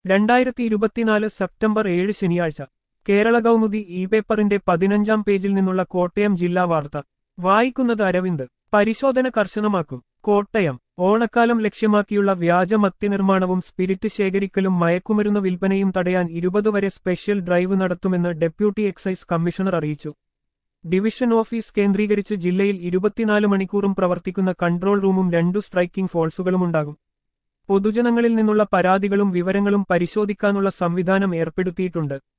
രണ്ടായിരത്തി ഇരുപത്തിനാല് സെപ്റ്റംബർ ഏഴ് ശനിയാഴ്ച കേരള കൗമുദി ഇ പേപ്പറിന്റെ പതിനഞ്ചാം പേജിൽ നിന്നുള്ള കോട്ടയം ജില്ലാ വാർത്ത വായിക്കുന്നത് അരവിന്ദ് പരിശോധന കർശനമാക്കും കോട്ടയം ഓണക്കാലം ലക്ഷ്യമാക്കിയുള്ള വ്യാജ മദ്യനിർമ്മാണവും സ്പിരിറ്റ് ശേഖരിക്കലും മയക്കുമരുന്ന് വിൽപ്പനയും തടയാൻ ഇരുപത് വരെ സ്പെഷ്യൽ ഡ്രൈവ് നടത്തുമെന്ന് ഡെപ്യൂട്ടി എക്സൈസ് കമ്മീഷണർ അറിയിച്ചു ഡിവിഷൻ ഓഫീസ് കേന്ദ്രീകരിച്ച് ജില്ലയിൽ ഇരുപത്തിനാല് മണിക്കൂറും പ്രവർത്തിക്കുന്ന കൺട്രോൾ റൂമും രണ്ടു സ്ട്രൈക്കിംഗ് ഫോഴ്സുകളുമുണ്ടാകും പൊതുജനങ്ങളിൽ നിന്നുള്ള പരാതികളും വിവരങ്ങളും പരിശോധിക്കാനുള്ള സംവിധാനം ഏർപ്പെടുത്തിയിട്ടുണ്ട്